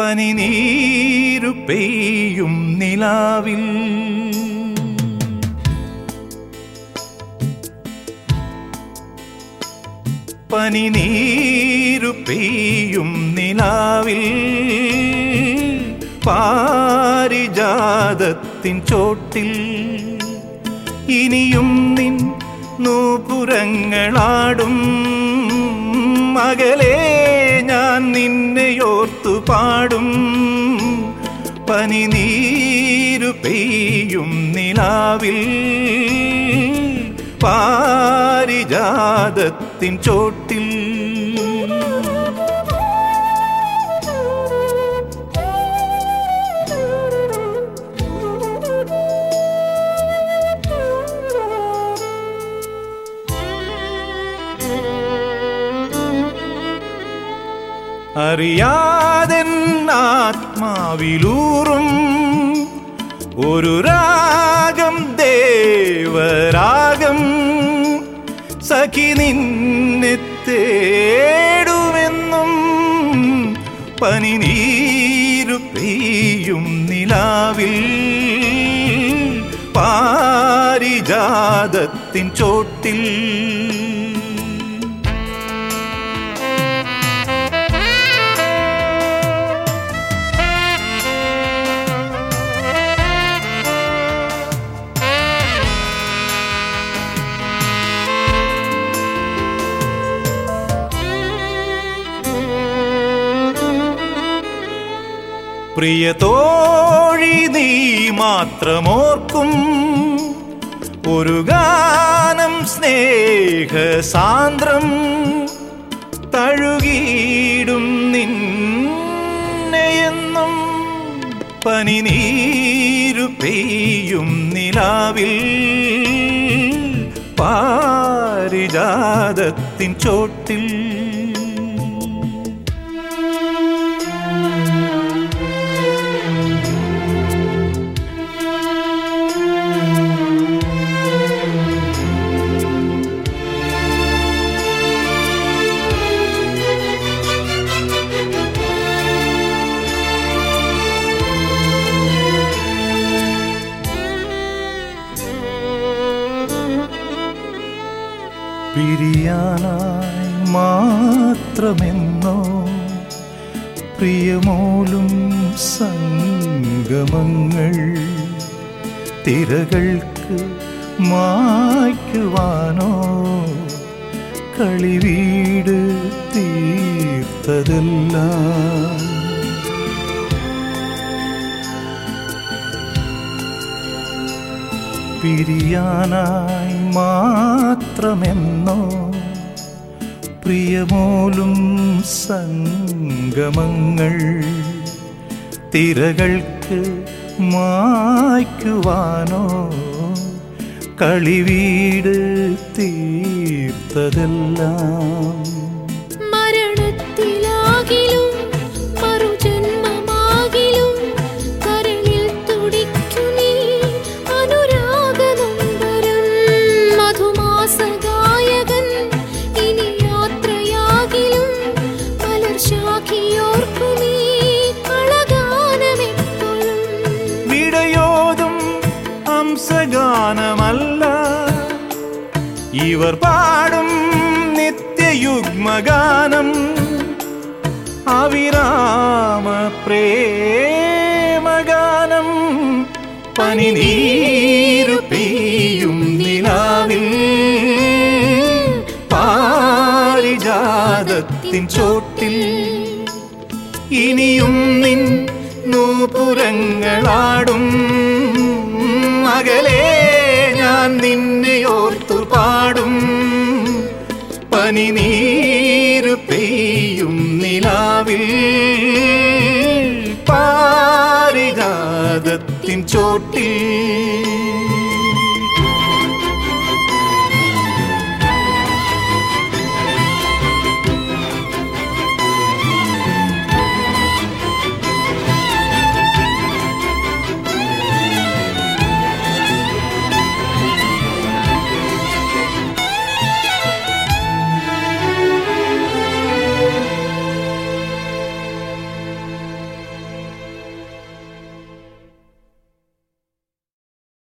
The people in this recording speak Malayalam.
പനിനീരു പെയ്യും നിലാവിൽ പനിനീരു പെയ്യും നിലാവിൽ പാരിജാതത്തിൻ ചോട്ടിൽ ഇനിയും നിൻ നൂപുരങ്ങളാടും മകളെ ഞാൻ നിന്നെയോർത്തു പാടും പനിനീരു പെയ്യും നിലാവിൽ പാരിജാതത്തിൻ ചോട്ടിൽ അറിയാതെൻ ആത്മാവിലൂറും ഒരു രാഗം ദേവരാഗം സഖി നിന്നെ തേടുമെന്നും പനിനീരു പെയ്യും നിലാവിൽ പാരിജാതത്തിൻ ചോട്ടിൽ പ്രിയ തോഴി നീ മാത്രമോർക്കും ഒരു ഗാനം സ്നേഹസാന്ദ്രം തഴുകിയിടും നിന്നെയെന്നും പനിനീരു പെയ്യും നിലാവിൽ പാരിജാതത്തിൻ ചോട്ടിൽ പിരിയാനായി മാത്രമെന്നോ പ്രിയമോലും സംഗമങ്ങൾ തിരകൾക്ക് മായ്ക്കുവാനോ കളിവീട് തീർത്തതെല്ലാം പിരിയാനായി മാത്രമെന്നോ പ്രിയമോലും സംഗമങ്ങൾ തിരകൾക്ക് മായ്ക്കുവാനോ കളിവീട് തീർത്തതെല്ലാം മരണത്തിലാകിലും മറുജന്മമാകിലും കരളിൽ തുടിക്കു നീ അനുരാഗനൊമ്പരം മധുമാസഗായകൻ ഇനി യാത്രയാകിലും മലർശാഖിയോർക്കു നീ കളഗാനമെപ്പോഴും വിടയോതും ഹംസഗാനമല്ല ഇവർ പാടും നിത്യയുഗ്മഗാനം അവിരാമ പ്രേമഗാനം പനിനീരു പെയ്യും നിലാവിൽ പാരിജാതത്തിൻ ചോട്ടിൽ ഇനിയും നിൻ നൂപുരങ്ങളാടും അകലെ ഞാൻ നിന്നെ ഓർത്തു പാടും പനിനീരു പെയ്യും നിലാവിൽ പാരിജാതത്തിൻ ചോട്ടിൽ